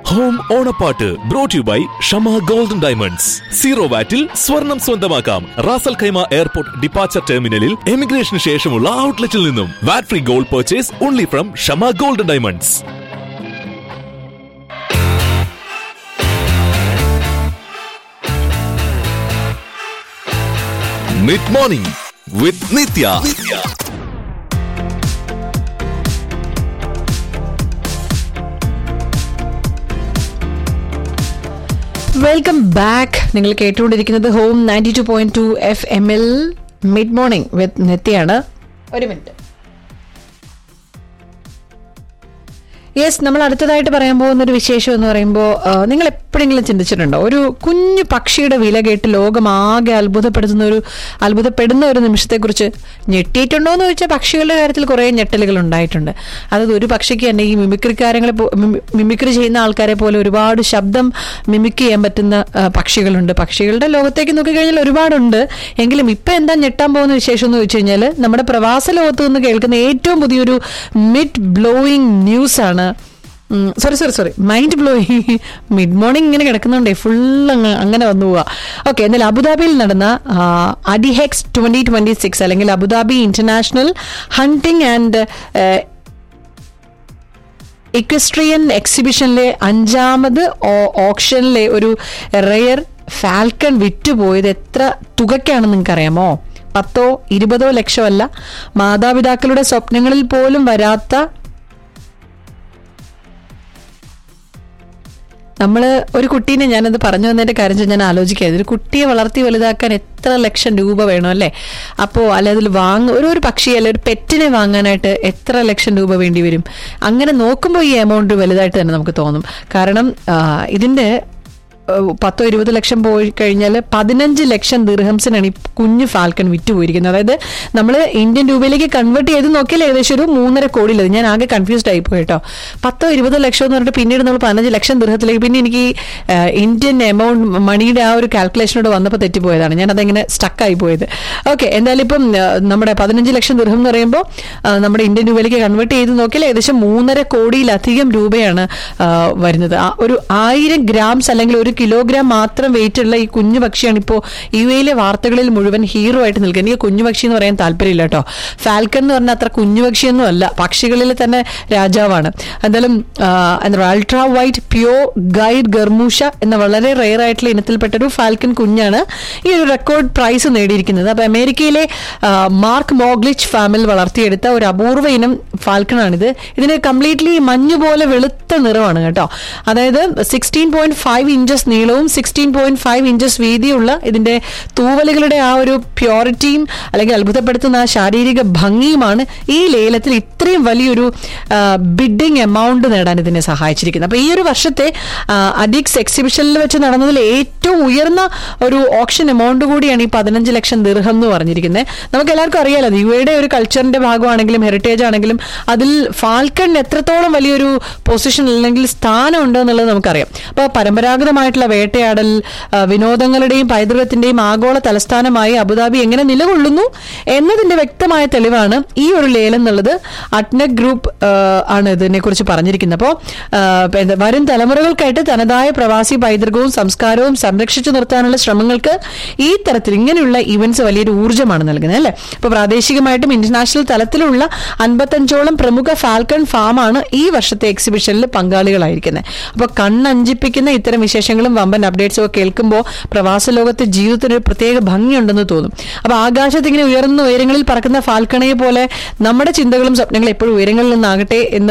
home ഓണപ്പാട്ട് brought you by Shama golden diamonds zero വാറ്റിൽ സ്വർണം സ്വന്തമാക്കാം റാസൽ ഖൈമ എയർപോർട്ട് ഡിപ്പാച്ചർ ടെർമിനലിൽ എമിഗ്രേഷന് ശേഷമുള്ള ഔട്ട്ലെറ്റിൽ നിന്നും VAT free gold purchase only from Shama golden diamonds mid morning with Nithya welcome back നിങ്ങൾ കേട്ടുകൊണ്ടിരിക്കുന്നത് home ninety two point two F M L mid morning with നെത്തിയാണ് ഒരു മിനിറ്റ് യെസ് നമ്മൾ അടുത്തതായിട്ട് പറയാൻ പോകുന്ന ഒരു വിശേഷം എന്ന് പറയുമ്പോൾ നിങ്ങൾ എപ്പോഴെങ്കിലും ചിന്തിച്ചിട്ടുണ്ടോ ഒരു കുഞ്ഞു പക്ഷിയുടെ വില കേട്ട് ലോകമാകെ അത്ഭുതപ്പെടുത്തുന്ന ഒരു അത്ഭുതപ്പെടുന്ന ഒരു നിമിഷത്തെക്കുറിച്ച് ഞെട്ടിയിട്ടുണ്ടോ എന്ന് ചോദിച്ചാൽ പക്ഷികളുടെ കാര്യത്തിൽ കുറേ ഞെട്ടലുകൾ ഉണ്ടായിട്ടുണ്ട് അതായത് ഒരു പക്ഷിക്ക് തന്നെ ഈ മിമിക്രിക്കാരങ്ങളെ പോ- മിമി- മിമിക്രി ചെയ്യുന്ന ആൾക്കാരെ പോലെ ഒരുപാട് ശബ്ദം മിമിക് ചെയ്യാൻ പറ്റുന്ന ആ, പക്ഷികളുണ്ട് പക്ഷികളുടെ ലോകത്തേക്ക് നോക്കിക്കഴിഞ്ഞാൽ ഒരുപാടുണ്ട് എങ്കിലും ഇപ്പം എന്താ ഞെട്ടാൻ പോകുന്ന വിശേഷം എന്ന് വെച്ച് കഴിഞ്ഞാൽ നമ്മുടെ പ്രവാസ ലോകത്ത് നിന്ന് കേൾക്കുന്ന ഏറ്റവും പുതിയൊരു മിഡ് ബ്ലോയിങ് ന്യൂസ് ആണ് sorry sorry sorry mind blowing mid morning ഇങ്ങനെ കിടക്കുന്നുണ്ടേ ഫുൾ അങ്ങ് അങ്ങനെ വന്നു പോവാ ഓക്കെ എന്നാൽ അബുദാബിയിൽ നടന്ന അഡിഹെക്സ് ട്വന്റി ട്വന്റി സിക്സ് അല്ലെങ്കിൽ Abu Dhabi international hunting and equestrian എക്സിബിഷനിലെ അഞ്ചാമത് ഓ- ഓപ്ഷനിലെ ഒരു റെയർ ഫാൽക്കൺ വിറ്റുപോയത് എത്ര തുകയ്ക്കാണെന്ന് നിങ്ങൾക്കറിയാമോ പത്തോ ഇരുപതോ ലക്ഷമല്ല മാതാപിതാക്കളുടെ സ്വപ്നങ്ങളിൽ പോലും വരാത്ത നമ്മൾ ഒരു കുട്ടീനെ ഞാനത് പറഞ്ഞു വന്നതിന്റെ കാര്യം വെച്ചാൽ ഞാൻ ആലോചിക്കാതെ ഒരു കുട്ടിയെ വളർത്തി വലുതാക്കാൻ എത്ര ലക്ഷം രൂപ വേണം അല്ലേ അപ്പോൾ അല്ലെ അതിൽ വാങ്ങ ഒരു ഒരു പക്ഷി അല്ലെ ഒരു പെറ്റിനെ വാങ്ങാനായിട്ട് എത്ര ലക്ഷം രൂപ വേണ്ടി വരും അങ്ങനെ നോക്കുമ്പോൾ ഈ എമൗണ്ട് വലുതായിട്ട് തന്നെ നമുക്ക് തോന്നും കാരണം ആ, ഇതിന്റെ ഏഹ് പത്തോ ഇരുപത് ലക്ഷം പോയി കഴിഞ്ഞാൽ പതിനഞ്ച് ലക്ഷം ദിർഹംസിനാണ് ഈ കുഞ്ഞു ഫാൽക്കൺ വിറ്റ് പോയിരിക്കുന്നത് അതായത് നമ്മൾ ഇന്ത്യൻ രൂപയിലേക്ക് കൺവേർട്ട് ചെയ്ത് നോക്കിയാൽ ഏകദേശം ഒരു മൂന്നര കോടിയിലത് ഞാൻ ആകെ കൺഫ്യൂസ്ഡ് ആയി പോയി കേട്ടോ പത്തോ ഇരുപതോ ലക്ഷം എന്ന് പറഞ്ഞിട്ട് പിന്നീട് നമ്മൾ പതിനഞ്ച് ലക്ഷം ദിർഹത്തിലേക്ക് പിന്നെ എനിക്ക് ഈ, ഏഹ്, ഇന്ത്യൻ എമൗണ്ട് മണിയുടെ ആ ഒരു കാൽക്കുലേഷനോട് വന്നപ്പോൾ തെറ്റിപ്പോയതാണ് ഞാൻ അതങ്ങനെ സ്റ്റക്കായി പോയത് ഓക്കെ എന്തായാലും ഇപ്പം ഏഹ്, നമ്മുടെ പതിനഞ്ച് ലക്ഷം ദിർഹം എന്ന് പറയുമ്പോൾ ഏഹ്, നമ്മുടെ ഇന്ത്യൻ രൂപയിലേക്ക് കൺവേർട്ട് ചെയ്ത് നോക്കിയാൽ ഏകദേശം മൂന്നര കോടിയിലധികം രൂപയാണ് ഏഹ്, വരുന്നത് ആ ഒരു ആയിരം ഗ്രാംസ് അല്ലെങ്കിൽ ഒരു കിലോഗ്രാം മാത്രം വെയിറ്റ് ഉള്ള ഈ കുഞ്ഞു പക്ഷിയാണ് ഇപ്പോൾ യു എയിലെ വാർത്തകളിൽ മുഴുവൻ ഹീറോ ആയിട്ട് നിൽക്കുന്നത് എനിക്ക് കുഞ്ഞു പക്ഷി എന്ന് പറയാൻ താല്പര്യമില്ല കേട്ടോ ഫാൽക്കൺ എന്ന് പറഞ്ഞാൽ അത്ര കുഞ്ഞു പക്ഷിയൊന്നും അല്ല പക്ഷികളിൽ തന്നെ രാജാവാണ് എന്തായാലും എന്താ അൾട്രാ വൈറ്റ് പ്യോ ഗൈഡ് ഗർമൂഷ എന്ന വളരെ റെയർ ആയിട്ടുള്ള ഇനത്തിൽപ്പെട്ട ഒരു ഫാൽക്കൺ കുഞ്ഞാണ് ഈ ഒരു റെക്കോർഡ് പ്രൈസ് നേടിയിരിക്കുന്നത് അപ്പൊ അമേരിക്കയിലെ ആ, മാർക്ക് മോഗ്ലിച്ച് ഫാമിൽ വളർത്തിയെടുത്ത ഒരു അപൂർവ ഇനം ഫാൽക്കൺ ആണിത് ഇതിന് കംപ്ലീറ്റ്ലി മഞ്ഞ് പോലെ വെളുത്ത നിറമാണ് കേട്ടോ അതായത് സിക്സ്റ്റീൻ പോയിന്റ് ഫൈവ് ഇഞ്ചസ് നീളവും സിക്സ്റ്റീൻ പോയിന്റ് ഫൈവ് ഇഞ്ചസ് വീതിയുള്ള ഇതിന്റെ തൂവലുകളുടെ ആ ഒരു പ്യോറിറ്റിയും അല്ലെങ്കിൽ അത്ഭുതപ്പെടുത്തുന്ന ആ ശാരീരിക ഭംഗിയുമാണ് ഈ ലേലത്തിൽ ഇത്രയും വലിയൊരു ബിഡിങ് എമൗണ്ട് നേടാൻ ഇതിനെ സഹായിച്ചിരിക്കുന്നത് അപ്പൊ ഈ ഒരു വർഷത്തെ അഡിക്സ് എക്സിബിഷനിൽ വെച്ച് നടന്നതിൽ ഏറ്റവും ഉയർന്ന ഒരു ഓപ്ഷൻ എമൗണ്ട് കൂടിയാണ് ഈ പതിനഞ്ച് ലക്ഷം ദിർഹം എന്ന് പറഞ്ഞിരിക്കുന്നത് നമുക്ക് എല്ലാവർക്കും അറിയാലോ യു എയുടെ ഒരു കൾച്ചറിന്റെ ഭാഗമാണെങ്കിലും ഹെറിറ്റേജ് ആണെങ്കിലും അതിൽ ഫാൽക്കൺ എത്രത്തോളം വലിയൊരു പൊസിഷൻ അല്ലെങ്കിൽ സ്ഥാനം ഉണ്ട് എന്നുള്ളത് നമുക്കറിയാം അപ്പോൾ പരമ്പരാഗതമായിട്ടുള്ള വേട്ടയാടൽ ആ, വിനോദങ്ങളുടെയും പൈതൃകത്തിന്റെയും ആഗോള തലസ്ഥാനമായി അബുദാബി എങ്ങനെ നിലകൊള്ളുന്നു എന്നതിന്റെ വ്യക്തമായ തെളിവാണ് ഈ ഒരു ലേലം എന്നുള്ളത് അറ്റ്നക് ഗ്രൂപ്പ് ആ, ആണ് ഇതിനെ കുറിച്ച് പറഞ്ഞിരിക്കുന്നത് അപ്പോൾ വരും തലമുറകൾക്കായിട്ട് തനതായ പ്രവാസി പൈതൃകവും സംസ്കാരവും സംരക്ഷിച്ചു നിർത്താനുള്ള ശ്രമങ്ങൾക്ക് ഈ തരത്തിൽ ഇങ്ങനെയുള്ള ഇവന്റ്സ് വലിയൊരു ഊർജ്ജമാണ് നൽകുന്നത് അല്ലേ അപ്പോൾ പ്രാദേശികമായിട്ടും ഇന്റർനാഷണൽ തലത്തിലുള്ള അൻപത്തഞ്ചോളം പ്രമുഖ ഫാൽക്കൺ ഫാമാണ് ഈ വർഷത്തെ എക്സിബിഷനിൽ പങ്കാളികളായിരിക്കുന്നത് അപ്പോൾ കണ്ണഞ്ചിപ്പിക്കുന്ന ഇത്തരം വിശേഷങ്ങളും വമ്പൻ അപ്ഡേറ്റ്സും ഒക്കെ കേൾക്കുമ്പോൾ പ്രവാസ ലോകത്തെ ജീവിതത്തിന് ഒരു പ്രത്യേക ഭംഗിയുണ്ടെന്ന് തോന്നും അപ്പോൾ ആകാശത്ത് ഇങ്ങനെ ഉയർന്ന ഉയരങ്ങളിൽ പറക്കുന്ന ഫാൽക്കണയെ പോലെ നമ്മുടെ ചിന്തകളും സ്വപ്നങ്ങളും എപ്പോഴും ഉയരങ്ങളിൽ നിന്നാകട്ടെ എന്ന്